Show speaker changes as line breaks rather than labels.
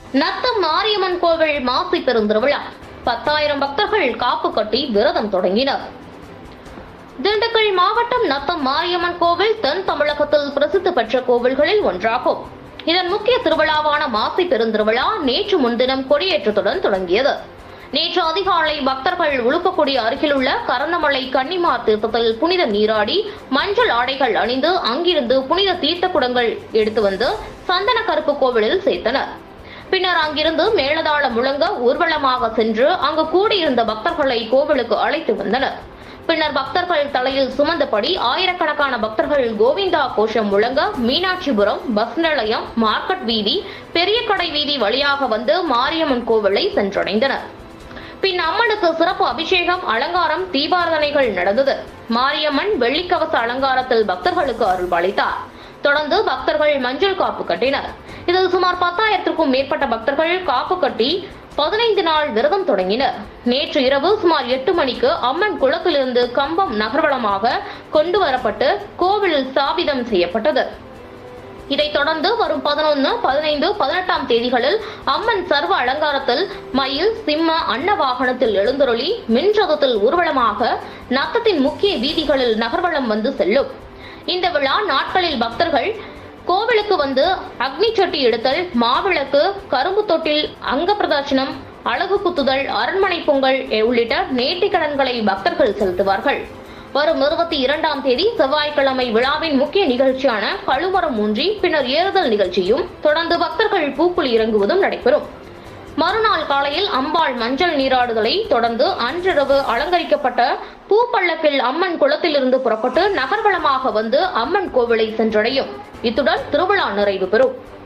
நத்தம் மாரியம்மன் கோவில் மாசி பெருந்திருவிழா பத்தாயிரம் பக்தர்கள் காப்பு கட்டி விரதம் தொடங்கினர் திண்டுக்கல் மாவட்டம் நத்தம் மாரியம்மன் கோவில் தென் தமிழகத்தில் பிரசித்தி பெற்ற கோவில்களில் ஒன்றாகும் இதன் முக்கிய திருவிழாவான மாசி பெருந்திருவிழா நேற்று முன்தினம் கொடியேற்றத்துடன் தொடங்கியது நேற்று அதிகாலை பக்தர்கள் உளுப்பக்குடி அருகிலுள்ள கரந்தமலை கன்னிமார் தீர்த்தத்தில் புனித நீராடி மஞ்சள் ஆடைகள் அணிந்து அங்கிருந்து புனித தீர்த்த குடங்கள் எடுத்து வந்து சந்தன கருப்பு கோவிலில் சேர்த்தனர் பின்னர் அங்கிருந்து மேளதாளம் முழங்க ஊர்வலமாக சென்று அங்கு கூடியிருந்த பக்தர்களை கோவிலுக்கு அழைத்து வந்தனர் பின்னர் பக்தர்கள் தலையில் சுமந்தபடி ஆயிரக்கணக்கான பக்தர்கள் கோவிந்தா கோஷம் முழங்க மீனாட்சிபுரம் பஸ் நிலையம் மார்க்கெட் வீதி பெரிய கடை வீதி வழியாக வந்து மாரியம்மன் கோவிலை சென்றடைந்தனர் பின் அம்மனுக்கு சிறப்பு அபிஷேகம் அலங்காரம் தீபாரதனைகள் நடந்தது மாரியம்மன் வெள்ளிக்கவச அலங்காரத்தில் பக்தர்களுக்கு அருள்பாலித்தார் தொடர்ந்து பக்தர்கள் மஞ்சள் காப்பு கட்டினர் இதில் சுமார் பத்தாயிரத்திற்கும் மேற்பட்ட பக்தர்கள் காப்பு கட்டி பதினைந்து நாள் விரதம் தொடங்கினர் நேற்று இரவு சுமார் எட்டு மணிக்கு அம்மன் குளத்திலிருந்து கம்பம் நகர்வலமாக கொண்டு வரப்பட்டு கோவிலில் ஸ்தாபிதம் செய்யப்பட்டது இதைத் தொடர்ந்து வரும் பதினொன்று பதினைந்து பதினெட்டாம் தேதிகளில் அம்மன் சர்வ அலங்காரத்தில் மயில் சிம்ம அன்ன வாகனத்தில் எழுந்தருளி மின்ரதத்தில் ஊர்வலமாக நத்தத்தின் முக்கிய வீதிகளில் நகர்வலம் வந்து செல்லும் இந்த விழா நாட்களில் பக்தர்கள் கோவிலுக்கு வந்து அக்னி சட்டி எடுத்தல் மாவிளக்கு கரும்பு தொட்டில் அங்க பிரதர்ஷனம் அழகு குத்துதல் அரண்மனை பொங்கல் உள்ளிட்ட நேர்த்திக்கடன்களை பக்தர்கள் செலுத்துவார்கள் வரும் இருபத்தி இரண்டாம் தேதி செவ்வாய்க்கிழமை விழாவின் முக்கிய நிகழ்ச்சியான கழுமரம் ஊன்றி பின்னர் ஏறுதல் நிகழ்ச்சியும் தொடர்ந்து பக்தர்கள் பூக்குழி இறங்குவதும் நடைபெறும் மறுநாள் காலையில் அம்பாள் மஞ்சள் நீராடுதலை தொடர்ந்து அன்றிரவு அலங்கரிக்கப்பட்ட பூப்பள்ளக்கில் அம்மன் குளத்திலிருந்து புறப்பட்டு நகர்வலமாக வந்து அம்மன் கோவிலை சென்றடையும் இத்துடன் திருவிழா நிறைவு பெறும்